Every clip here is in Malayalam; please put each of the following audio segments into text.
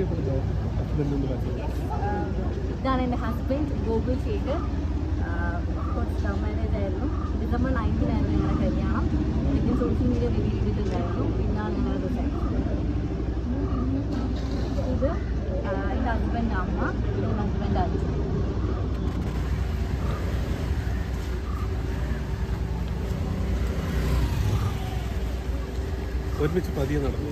പരിചയപ്പെടുത്തോ ഹസ്ബൻഡ് ഒന്ന് പരിചയം ഇതാണ് എൻ്റെ husband Gokul Shekhar course love marriage ആയിരുന്നു ഡിസംബർ നയൻറ്റീനായിരുന്നു ഞങ്ങളുടെ കല്യാണം എനിക്ക് സോഷ്യൽ മീഡിയ റിവീൽ ചെയ്തിട്ടുണ്ടായിരുന്നു ഇന്നാണ് ഞങ്ങളുടെ സെക്സ് ഇത് ആ, എൻ്റെ ഹസ്ബൻഡ് അമ്മ എൻ്റെ ഹസ്ബൻഡ് അച്ഛൻ ഒരുമിച്ച് പതിയെ നടന്നു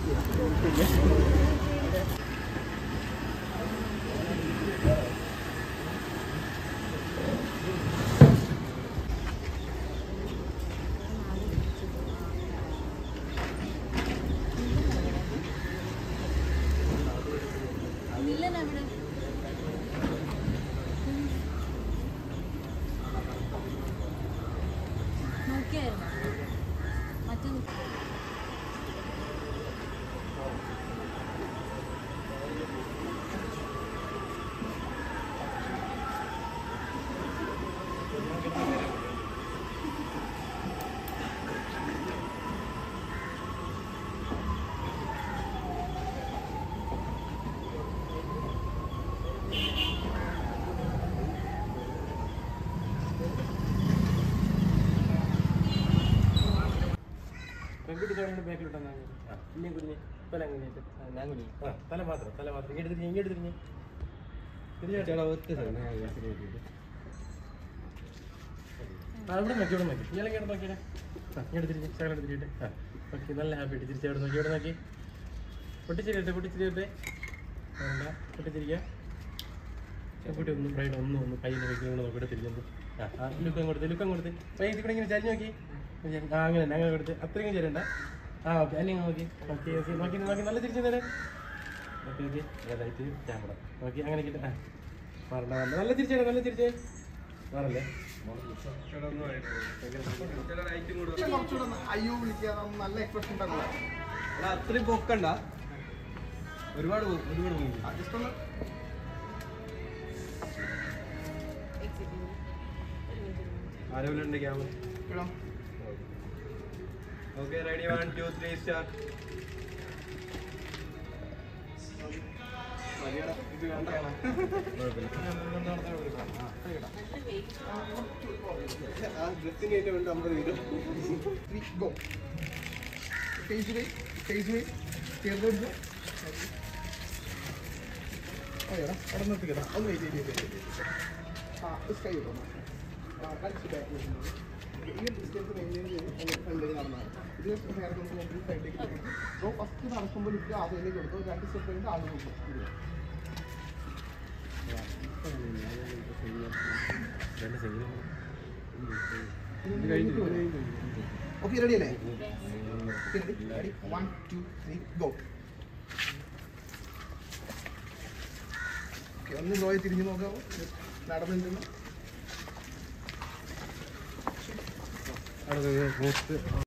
മില്ലൻ എവിടെ നോക്കിയായിരുന്നു മറ്റേ പെൺകുട്ടി ചോദിക്കുന്ന ബാക്കിലോട്ടാ ഇല്ലേ കുഞ്ഞ് തല അങ്ങനെയായിട്ട് ഞാൻ കുഞ്ഞ് ആ തല മാത്രം തല മാത്രം ഇങ്ങോട്ട് തിരിഞ്ഞ് ഇങ്ങോട്ട് തിരിഞ്ഞ് തിരിഞ്ഞാട്ടാ ഒറ്റ സ്ഥലം ആ ഇവിടെ നോക്കി ഇവിടെ നോക്കി ഇയാളെ ഇങ്ങോട്ട് നോക്കിയാ ആ ഇങ്ങോട്ട് തിരിഞ്ഞ് ശകലം തിരിഞ്ഞിട്ട് ആ ഓക്കെ നല്ല ഹാപ്പി ആയിട്ട് തിരിച്ച് അവിടെ നോക്കി ഇവിടെ നോക്കി പൊട്ടിച്ചിരിയട്ടെ പൊട്ടിച്ചിരിയട്ടെ വേണ്ട പൊട്ടിച്ചിരിക്കുക കുട്ടി ഒന്ന് ബ്രൈഡ് ഒന്ന് ഒന്ന് കയ്യിൻ്റെ വെക്കുന്ന കൂടെ നോക്കിയിട്ട് തിരിഞ്ഞു ആ ആ ലുക്കം കൊടുത്ത് ലുക്കം കൊടുത്ത് പൈസ കൂടെ ഇങ്ങനെ ചരിഞ്ഞ് നോക്കി ആ അങ്ങനെ അങ്ങനെ കൊടുത്ത് അത്രയും ചേരണ്ട ആ ഓക്കെ അല്ലെങ്കിൽ നോക്കി ഓക്കെ ഓക്കെ നോക്കി നോക്കി നല്ല തിരിച്ചു നേരെ ഓക്കെ ഓക്കെ അതായിട്ട് ക്യാമറ നോക്കി അങ്ങനെ കിട്ടും ആ മാറണ്ട മാറണ്ട നല്ല തിരിച്ചേ നല്ല തിരിച്ചേ മാറല്ലേ കുറച്ചുകൂടെ ഒന്ന് അയ്യോ വിളിക്കാതെ നല്ല എക്സ്പ്രഷൻ ഉണ്ടാവില്ല അത്രയും പൊക്കണ്ട ഒരുപാട് ഒരുപാട് ജസ്റ്റ് ഒന്ന് ആരോഗ്യം ക്യാമറ ഇടാം okay ready one two three start ഇത് വേണ്ട ഡ്രസ്സിന് ഏറ്റവും വേണ്ട അമ്പത് kilo three go face way face way ചേർന്ന് ഓടാ അവിടെ നിർത്തിക്കടാ ഒന്ന് വെയിറ്റ് ചെയ്ത് വെയിറ്റ് ചെയ്ത് ആ സ്കൈ കിട്ടും ആ കളിച്ച് ബാക്ക് ഈ ഡിസ്റ്റൻസ് മെയിൻറ്റെയിൻ ചെയ്ത് ഒന്ന് ഫ്രണ്ടിലേക്ക് നടന്നാൽ ഇത് ഹെയർ കൊണ്ട് നോക്കി സൈഡിലേക്ക് അപ്പോൾ ഫസ്റ്റ് നടക്കുമ്പോൾ ലിഫ്റ്റ് ആദ്യത്തിലേക്ക് കൊടുത്തു രണ്ട് സ്റ്റെപ്പ് കഴിഞ്ഞിട്ട് ആദ്യം കൊടുക്കും ഓക്കെ റെഡി അല്ലേ ready one two three go okay ഒന്ന് ഗോയെ തിരിഞ്ഞു നോക്കാമോ നടന്നിട്ടുണ്ടോ അവിടെ പോസ്റ്റ്